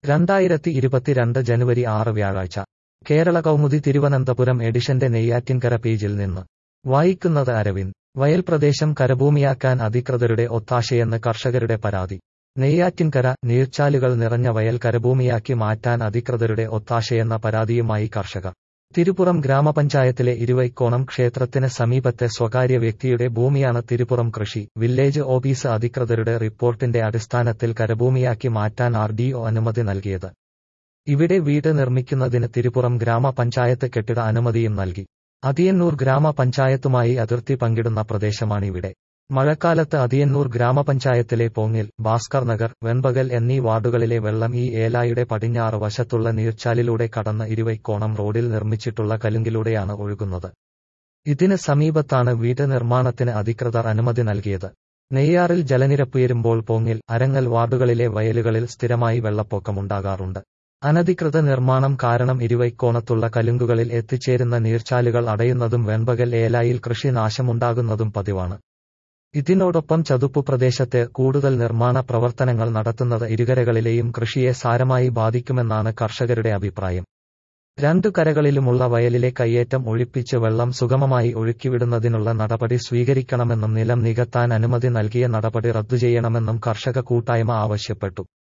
രണ്ടായിരത്തി ഇരുപത്തിരണ്ട് ജനുവരി ആറ് വ്യാഴാഴ്ച കേരള കൗമുദി തിരുവനന്തപുരം എഡിഷന്റെ നെയ്യാറ്റിൻകര പേജിൽ നിന്ന് വായിക്കുന്നത് അരവിന്ദ് വയൽ പ്രദേശം കരഭൂമിയാക്കാൻ അധികൃതരുടെ ഒത്താശയെന്ന് കർഷകരുടെ പരാതി നെയ്യാറ്റിൻകര നീർച്ചാലുകൾ നിറഞ്ഞ വയൽ കരഭൂമിയാക്കി മാറ്റാൻ അധികൃതരുടെ ഒത്താശയെന്ന പരാതിയുമായി കർഷകർ തിരുപ്പുറം ഗ്രാമപഞ്ചായത്തിലെ ഇരുവൈക്കോണം ക്ഷേത്രത്തിന് സമീപത്തെ സ്വകാര്യ വ്യക്തിയുടെ ഭൂമിയാണ് തിരുപ്പുറം കൃഷി വില്ലേജ് ഓഫീസ് അധികൃതരുടെ റിപ്പോർട്ടിന്റെ അടിസ്ഥാനത്തിൽ കരഭൂമിയാക്കി മാറ്റാൻ ആർ അനുമതി നൽകിയത് ഇവിടെ വീട് നിർമ്മിക്കുന്നതിന് തിരുപ്പുറം ഗ്രാമപഞ്ചായത്ത് കെട്ടിട അനുമതിയും നൽകി അതിയന്നൂർ ഗ്രാമപഞ്ചായത്തുമായി അതിർത്തി പങ്കിടുന്ന പ്രദേശമാണിവിടെ മഴക്കാലത്ത് അതിയന്നൂർ ഗ്രാമപഞ്ചായത്തിലെ പോങ്ങിൽ ഭാസ്കർ നഗർ വെൺപകൽ എന്നീ വാർഡുകളിലെ വെള്ളം ഈ ഏലായുടെ പടിഞ്ഞാറ് വശത്തുള്ള നീർച്ചാലിലൂടെ കടന്ന് ഇരുവൈക്കോണം റോഡിൽ നിർമ്മിച്ചിട്ടുള്ള കലുങ്കിലൂടെയാണ് ഒഴുകുന്നത് ഇതിന് സമീപത്താണ് വീട് നിർമ്മാണത്തിന് അധികൃതർ അനുമതി നൽകിയത് നെയ്യാറിൽ ജലനിരപ്പുയരുമ്പോൾ പോങ്ങിൽ അരങ്ങൽ വാർഡുകളിലെ വയലുകളിൽ സ്ഥിരമായി വെള്ളപ്പൊക്കമുണ്ടാകാറുണ്ട് അനധികൃത നിർമ്മാണം കാരണം ഇരുവൈക്കോണത്തുള്ള കലുങ്കുകളിൽ എത്തിച്ചേരുന്ന നീർച്ചാലുകൾ അടയുന്നതും വെൺപകൽ ഏലായിൽ കൃഷി നാശമുണ്ടാകുന്നതും പതിവാണ് ഇതിനോടൊപ്പം ചതുപ്പു പ്രദേശത്ത് കൂടുതൽ നിർമ്മാണ പ്രവർത്തനങ്ങൾ നടത്തുന്നത് ഇരുകരകളിലെയും കൃഷിയെ സാരമായി ബാധിക്കുമെന്നാണ് കർഷകരുടെ അഭിപ്രായം രണ്ടു കരകളിലുമുള്ള വയലിലെ കയ്യേറ്റം ഒഴിപ്പിച്ച് വെള്ളം സുഗമമായി ഒഴുക്കിവിടുന്നതിനുള്ള നടപടി സ്വീകരിക്കണമെന്നും നിലം നികത്താൻ അനുമതി നൽകിയ നടപടി റദ്ദുചെയ്യണമെന്നും കർഷക കൂട്ടായ്മ ആവശ്യപ്പെട്ടു